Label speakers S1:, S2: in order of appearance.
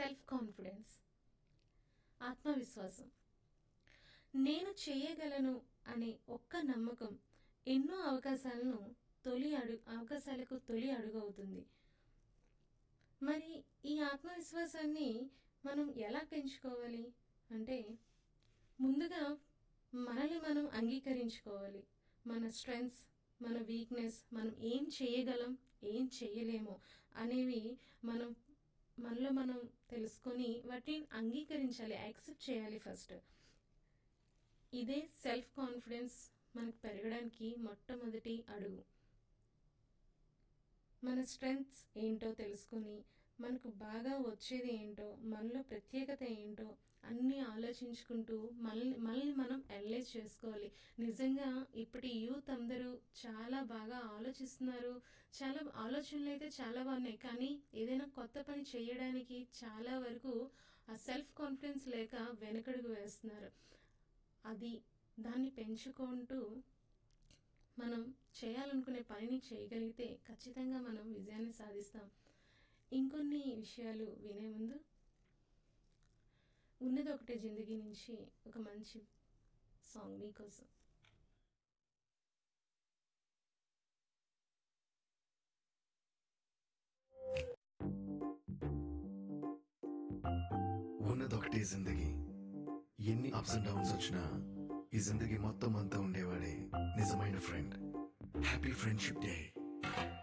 S1: self confidence ఆత్మవిశ్వాసం నేను చేయగలను అనే ఒక్క నమ్మకం ఎన్నో అవకాశాలను తొలి అడుగు అవకాశాలకు తొలి అడుగు అవుతుంది మరి ఈ ఆత్మవిశ్వాసాన్ని మనం ఎలా పెంచుకోవాలి అంటే ముందుగా మనల్ని మనం అంగీకరించుకోవాలి మన స్ట్రెంగ్స్ మన వీక్నెస్ మనం ఏం చేయగలం ఏం చేయలేమో అనేవి మనం మనలో మనం తెలుసుకొని వాటిని అంగీకరించాలి యాక్సెప్ట్ చేయాలి ఫస్ట్ ఇదే సెల్ఫ్ కాన్ఫిడెన్స్ మనకు పెరగడానికి మొట్టమొదటి అడుగు మన స్ట్రెంగ్స్ ఏంటో తెలుసుకొని మనకు బాగా వచ్చేది ఏంటో మనలో ప్రత్యేకత ఏంటో అన్నీ ఆలోచించుకుంటూ మనల్ని మనల్ని మనం అనలైజ్ చేసుకోవాలి నిజంగా ఇప్పటి యూత్ అందరూ చాలా బాగా ఆలోచిస్తున్నారు చాలా ఆలోచనలు అయితే చాలా బాగున్నాయి కానీ ఏదైనా కొత్త పని చేయడానికి చాలా వరకు ఆ సెల్ఫ్ కాన్ఫిడెన్స్ లేక వెనకడుగు వేస్తున్నారు అది దాన్ని పెంచుకుంటూ మనం చేయాలనుకునే పనిని చేయగలిగితే ఖచ్చితంగా మనం విజయాన్ని సాధిస్తాం ఇంకొన్ని విషయాలు వినే ముందు ఉన్నది ఒకటే జిందగీ నుంచి ఒక మంచి సాంగ్ మీకోసం
S2: ఉన్నదొకటే జిందగీ ఎన్ని అప్స్ అండ్ డౌన్స్ వచ్చినా ఈ జిందగీ మొత్తం అంతా ఉండేవాడే నిజమైన ఫ్రెండ్ హ్యాపీ ఫ్రెండ్షిప్ డే